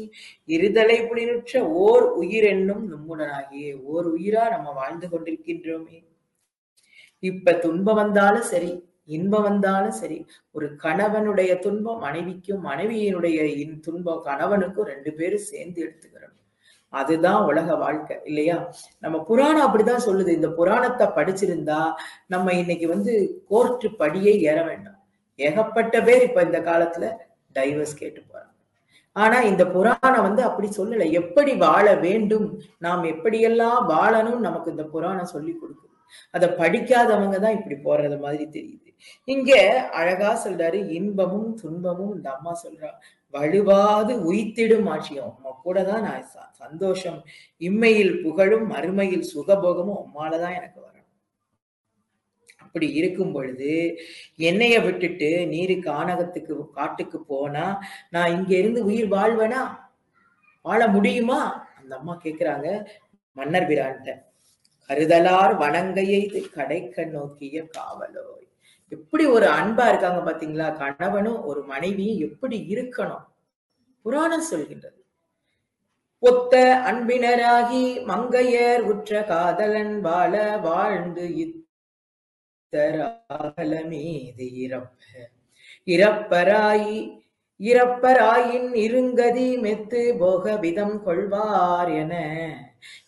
இருதலை புலினுற்ற ஓர் உயிர் என்னும் நும்முடனாகிய ஓர் உயிரா நம்ம வாழ்ந்து கொண்டிருக்கின்றோமே இப்ப துன்பம் வந்தாலும் சரி இன்பம் வந்தாலும் சரி ஒரு கணவனுடைய துன்பம் மனைவிக்கும் மனைவியினுடைய இன் துன்பம் கணவனுக்கும் ரெண்டு பேரும் சேர்ந்து எடுத்துக்கிறோம் அதுதான் உலக வாழ்க்கை இல்லையா நம்ம புராணம் அப்படிதான் சொல்லுது இந்த புராணத்தை படிச்சிருந்தா நம்ம இன்னைக்கு வந்து கோர்ட்டு படியே ஏற வேண்டாம் ஏகப்பட்ட பேர் இப்ப இந்த காலத்துல டைவர்ஸ் கேட்டு போறாங்க ஆனா இந்த புராணம் வந்து அப்படி சொல்லல எப்படி வாழ வேண்டும் நாம் எப்படியெல்லாம் வாழணும் நமக்கு இந்த புராணம் சொல்லி கொடுக்குது அதை படிக்காதவங்க தான் இப்படி போறது மாதிரி தெரியுது இங்க அழகா சொல்றாரு இன்பமும் துன்பமும் இந்த அம்மா சொல்றா வலுவாது உய்த்திடும் ஆட்சியம் உம்மா கூட தான் நான் ச- சந்தோஷம் இம்மையில் புகழும் மறுமையில் சுகபோகமும் உம்மாலதான் எனக்கு வரும் அப்படி இருக்கும் பொழுது என்னைய விட்டுட்டு நீரு கானகத்துக்கு காட்டுக்கு போனா நான் இங்க இருந்து உயிர் வாழ்வேனா வாழ முடியுமா அந்த அம்மா கேக்குறாங்க மன்னர் பிரான்ட்ட கருதலார் வணங்கையை கடைக்க நோக்கிய காவலோய் எப்படி ஒரு அன்பா இருக்காங்க பாத்தீங்களா கணவனும் ஒரு மனைவியும் எப்படி இருக்கணும் புராணம் சொல்கின்றது ஒத்த அன்பினராகி மங்கையர் உற்ற காதலன் வாழ வாழ்ந்து இத்தராகலமீது இறப்ப இறப்பராயி இறப்பராயின் இருங்கதி மெத்து போக விதம் கொள்வார் என